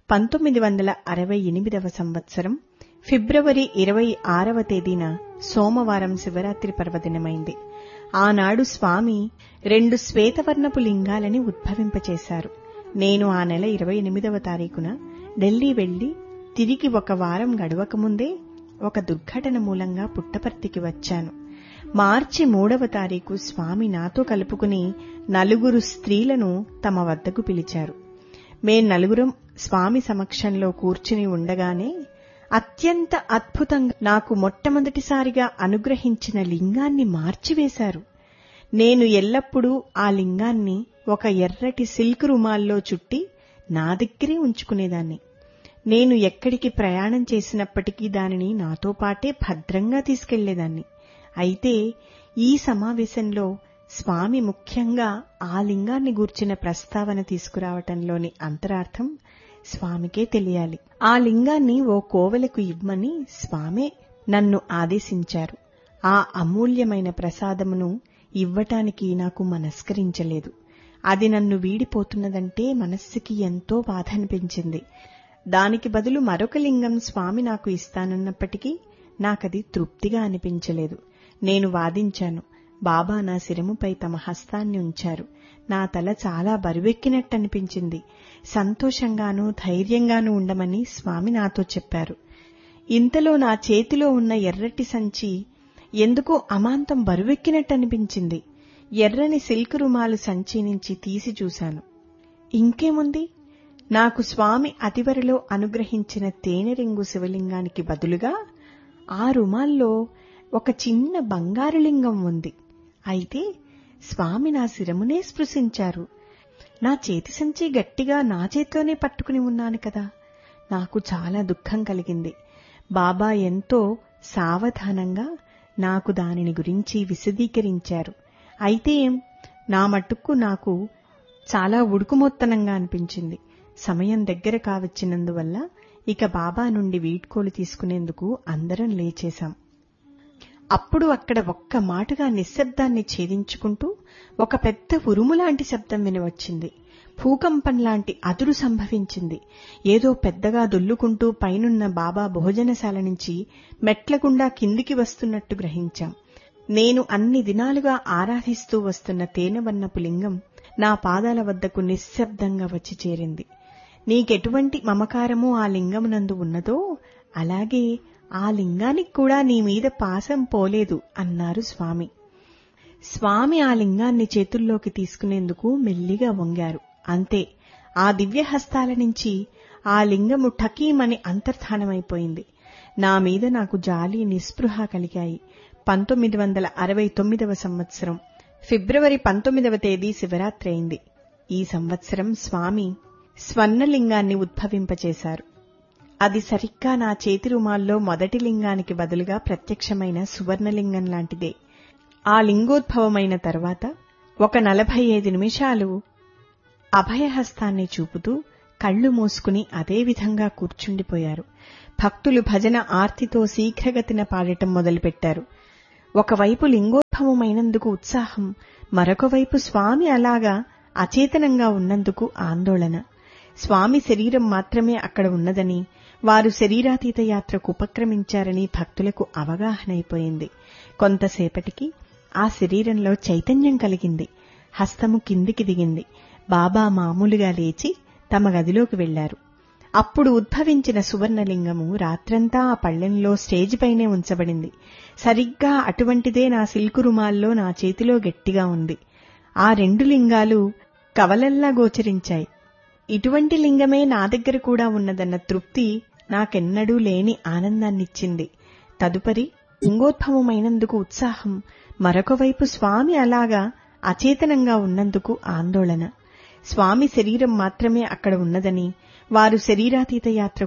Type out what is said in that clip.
పంతొమ్మిది వందల అరవై ఎనిమిదవ సంవత్సరం ఫిబ్రవరి ఇరవై ఆరవ తేదీన సోమవారం శివరాత్రి పర్వదినమైంది ఆనాడు స్వామి రెండు శ్వేతవర్ణపు లింగాలని ఉద్భవింపచేశారు నేను ఆ నెల ఇరవై ఎనిమిదవ తారీఖున ఢిల్లీ వెళ్లి తిరిగి ఒక వారం గడవకముందే ఒక దుర్ఘటన మూలంగా పుట్టపర్తికి వచ్చాను మార్చి మూడవ తారీఖు స్వామి నాతో కలుపుకుని నలుగురు స్త్రీలను తమ వద్దకు పిలిచారు మేం నలుగురం స్వామి సమక్షంలో కూర్చుని ఉండగానే అత్యంత అద్భుతంగా నాకు మొట్టమొదటిసారిగా అనుగ్రహించిన లింగాన్ని మార్చివేశారు నేను ఎల్లప్పుడూ ఆ లింగాన్ని ఒక ఎర్రటి సిల్క్ రుమాల్లో చుట్టి నా దగ్గరే ఉంచుకునేదాన్ని నేను ఎక్కడికి ప్రయాణం చేసినప్పటికీ దానిని నాతో పాటే భద్రంగా తీసుకెళ్లేదాన్ని అయితే ఈ సమావేశంలో స్వామి ముఖ్యంగా ఆ లింగాన్ని గూర్చిన ప్రస్తావన తీసుకురావటంలోని అంతరార్థం స్వామికే తెలియాలి ఆ లింగాన్ని ఓ కోవెలకు ఇవ్వమని స్వామే నన్ను ఆదేశించారు ఆ అమూల్యమైన ప్రసాదమును ఇవ్వటానికి నాకు మనస్కరించలేదు అది నన్ను వీడిపోతున్నదంటే మనస్సుకి ఎంతో బాధ అనిపించింది దానికి బదులు మరొక లింగం స్వామి నాకు ఇస్తానన్నప్పటికీ నాకది తృప్తిగా అనిపించలేదు నేను వాదించాను బాబా నా శిరముపై తమ హస్తాన్ని ఉంచారు నా తల చాలా బరువెక్కినట్టు అనిపించింది సంతోషంగానూ ధైర్యంగానూ ఉండమని స్వామి నాతో చెప్పారు ఇంతలో నా చేతిలో ఉన్న ఎర్రటి సంచి ఎందుకో అమాంతం బరువెక్కినట్టు అనిపించింది ఎర్రని సిల్క్ రుమాలు సంచి నుంచి తీసి చూశాను ఇంకేముంది నాకు స్వామి అతివరలో అనుగ్రహించిన తేనెరింగు శివలింగానికి బదులుగా ఆ రుమాల్లో ఒక చిన్న బంగారు లింగం ఉంది అయితే స్వామి నా శిరమునే స్పృశించారు నా చేతి సంచి గట్టిగా నా చేతిలోనే పట్టుకుని ఉన్నాను కదా నాకు చాలా దుఃఖం కలిగింది బాబా ఎంతో సావధానంగా నాకు దానిని గురించి విశదీకరించారు అయితే నా మట్టుకు నాకు చాలా ఉడుకుమొత్తనంగా అనిపించింది సమయం దగ్గర కావచ్చినందువల్ల ఇక బాబా నుండి వీడ్కోలు తీసుకునేందుకు అందరం లేచేశాం అప్పుడు అక్కడ ఒక్క మాటగా నిశ్శబ్దాన్ని ఛేదించుకుంటూ ఒక పెద్ద ఉరుములాంటి శబ్దం వినవచ్చింది భూకంపం లాంటి అదురు సంభవించింది ఏదో పెద్దగా దొల్లుకుంటూ పైనున్న బాబా భోజనశాల నుంచి మెట్లగుండా కిందికి వస్తున్నట్టు గ్రహించాం నేను అన్ని దినాలుగా ఆరాధిస్తూ వస్తున్న తేనెవన్నపు లింగం నా పాదాల వద్దకు నిశ్శబ్దంగా వచ్చి చేరింది నీకెటువంటి మమకారము ఆ లింగమునందు ఉన్నదో అలాగే ఆ లింగానికి కూడా నీ మీద పాసం పోలేదు అన్నారు స్వామి స్వామి ఆ లింగాన్ని చేతుల్లోకి తీసుకునేందుకు మెల్లిగా వంగారు అంతే ఆ దివ్య హస్తాల నుంచి ఆ లింగము ఠకీమని అంతర్ధానమైపోయింది నా మీద నాకు జాలి నిస్పృహ కలిగాయి పంతొమ్మిది వందల అరవై తొమ్మిదవ సంవత్సరం ఫిబ్రవరి పంతొమ్మిదవ తేదీ శివరాత్రి అయింది ఈ సంవత్సరం స్వామి స్వర్ణలింగాన్ని ఉద్భవింపచేశారు అది సరిగ్గా నా చేతి రుమాల్లో మొదటి లింగానికి బదులుగా ప్రత్యక్షమైన సువర్ణలింగం లాంటిదే ఆ లింగోద్భవమైన తర్వాత ఒక నలభై ఐదు నిమిషాలు అభయహస్తాన్ని చూపుతూ కళ్లు మూసుకుని అదే విధంగా కూర్చుండిపోయారు భక్తులు భజన ఆర్తితో శీఘ్రగతిన పాడటం మొదలుపెట్టారు ఒకవైపు లింగోద్భవమైనందుకు ఉత్సాహం మరొక వైపు స్వామి అలాగా అచేతనంగా ఉన్నందుకు ఆందోళన స్వామి శరీరం మాత్రమే అక్కడ ఉన్నదని వారు శరీరాతీత యాత్రకు ఉపక్రమించారని భక్తులకు అవగాహనైపోయింది కొంతసేపటికి ఆ శరీరంలో చైతన్యం కలిగింది హస్తము కిందికి దిగింది బాబా మామూలుగా లేచి తమ గదిలోకి వెళ్లారు అప్పుడు ఉద్భవించిన సువర్ణలింగము రాత్రంతా ఆ పళ్లెంలో స్టేజ్ పైనే ఉంచబడింది సరిగ్గా అటువంటిదే నా సిల్కు రుమాల్లో నా చేతిలో గట్టిగా ఉంది ఆ రెండు లింగాలు కవలల్లా గోచరించాయి ఇటువంటి లింగమే నా దగ్గర కూడా ఉన్నదన్న తృప్తి నాకెన్నడూ లేని ఆనందాన్నిచ్చింది తదుపరి లింగోద్భవమైనందుకు ఉత్సాహం మరొక వైపు స్వామి అలాగా అచేతనంగా ఉన్నందుకు ఆందోళన స్వామి శరీరం మాత్రమే అక్కడ ఉన్నదని వారు శరీరాతీత యాత్ర